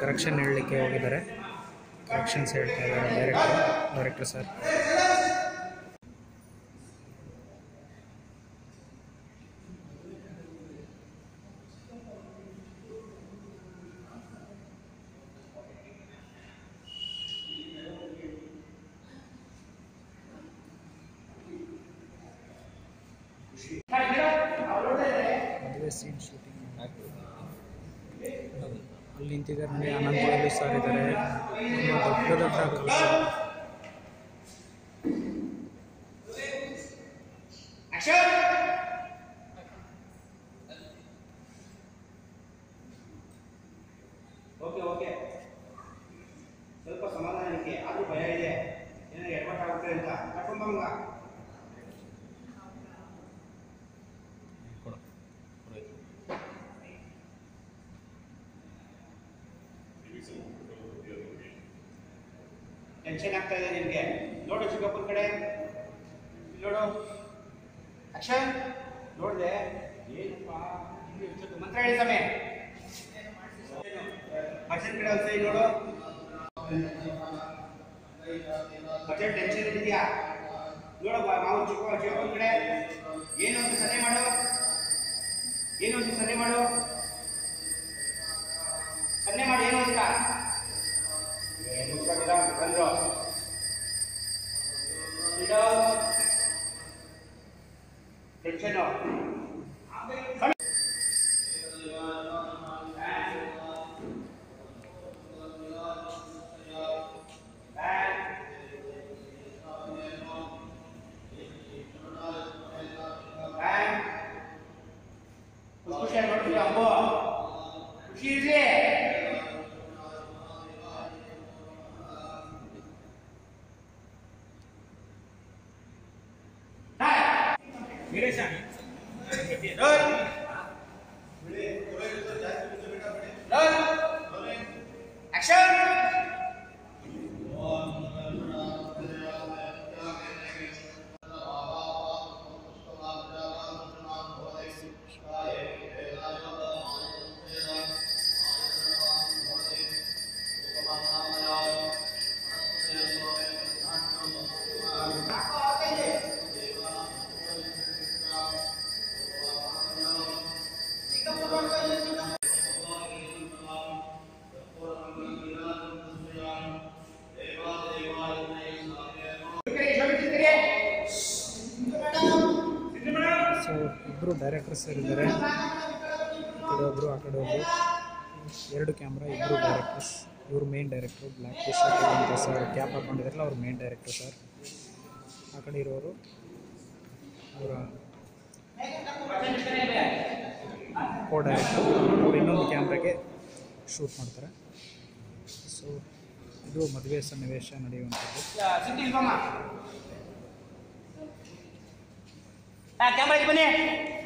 Correction ಹೇಳಲಿಕ್ಕೆ ಹೋಗಿದ್ದಾರೆ corrections ಹೇಳ್ತಾ ಇದ್ದಾರೆ ಡೈರೆಕ್ಟರ್ ಡೈರೆಕ್ಟರ್ ಸರ್ ಮದುವೆ ಸೀನ್ ಶೂಟಿಂಗ್ ಅಲ್ಲಿ ನಿಂತಿದ್ದಾರೆ ನೋಡಿ ಅನಂತ ಪೊಲೀಸ್ ಸರ್ ಇದ್ದಾರೆ ತುಂಬ ದೊಡ್ಡ ದೊಡ್ಡ ಕೆಲಸ ಓಕೆ ಓಕೆ ಸ್ವಲ್ಪ ಸಮಾಧಾನಕ್ಕೆ ಆದ್ರೂ ಭಯ ಇದೆ ಏನೋ ಎಡವಟ್ ಆಗುತ್ತೆ ಅಂತ ಕರ್ಕೊಂಬಂಗ ಟೆನ್ಷನ್ ಆಗ್ತಾ ಇದೆ ನಿನಗೆ ನೋಡು ಚಿಕ್ಕಪ್ಪನ ಕಡೆ ಇಲ್ಲಿ ನೋಡು ಅಕ್ಷಯ್ ನೋಡಿದೆ ಏನಪ್ಪ ಇಲ್ಲಿ ಇಷ್ಟೊತ್ತು ಮಂತ್ರ ಹೇಳಿ ಸಮಯ ಅಕ್ಷಯ್ ಕಡೆ ಒಂದ್ಸರಿ ನೋಡು ಅಕ್ಷಯ್ ಟೆನ್ಷನ್ ಇದೆಯಾ ನೋಡು ಬಾ- ಮಾವು ಚಿಕ್ಕ ಚಿಕ್ಕಪ್ಪನ ಕಡೆ ಏನು ಅಂತ ಸನ್ನೆ ಮಾಡು ಏನು ಅಂತ ಸನ್ನೆ ಮಾಡು ಸನ್ನೆ ಮಾಡಿ ಏನು ಅಂತ ಏನು ಮುಗ್ಸ್ಕೊಂಡಿಲ್ಲ, ಬಂದ್ರು ಇಡು. ಟೆನ್ಷನ್ನು ಖುಷಿಯಾಗಿ ನೋಡ್ತೀವಿ ಅಬ್ಬು ಖುಷಿ ಇರ್ಲಿ Veeresha role role action so ಇಬ್ಬರು ಡೈರೆಕ್ಟರ್ ಸರ್ ಇದ್ದಾರೆ ಈ ಕಡೆ ಒಬ್ಬರು ಆ ಕಡೆ ಒಬ್ಬರು ಎರಡು ಕ್ಯಾಮ್ರಾ ಇಬ್ಬರು ಡೈರೆಕ್ಟರ್ಸ್ ಇವರು main director black T shirt ಅಂತ ಸರ್ ಕ್ಯಾಪ್ ಹಾಕೊಂಡಿದ್ರಲ್ಲ ಅವ್ರು ಮೇನ್ ಡೈರೆಕ್ಟರ್ ಸರ್ ಆ ಕಡೆ ಇರೋರು ಅವರ ಕೋ ಡೈರೆಕ್ಟರ್ ಅವ್ರು ಇನ್ನೊಂದು ಕ್ಯಾಮ್ರಾಗೆ ಶೂಟ್ ಮಾಡ್ತಾರೆ ಸೊ ಇದು ಮದುವೆ ಸನ್ನಿವೇಶ ನಡೆಯುವಂಥದ್ದು ಸಿದ್ಧಿ ಇಲ್ವಮ್ಮ ಕ್ಯಾಮ್ರಾ ಬನ್ನಿ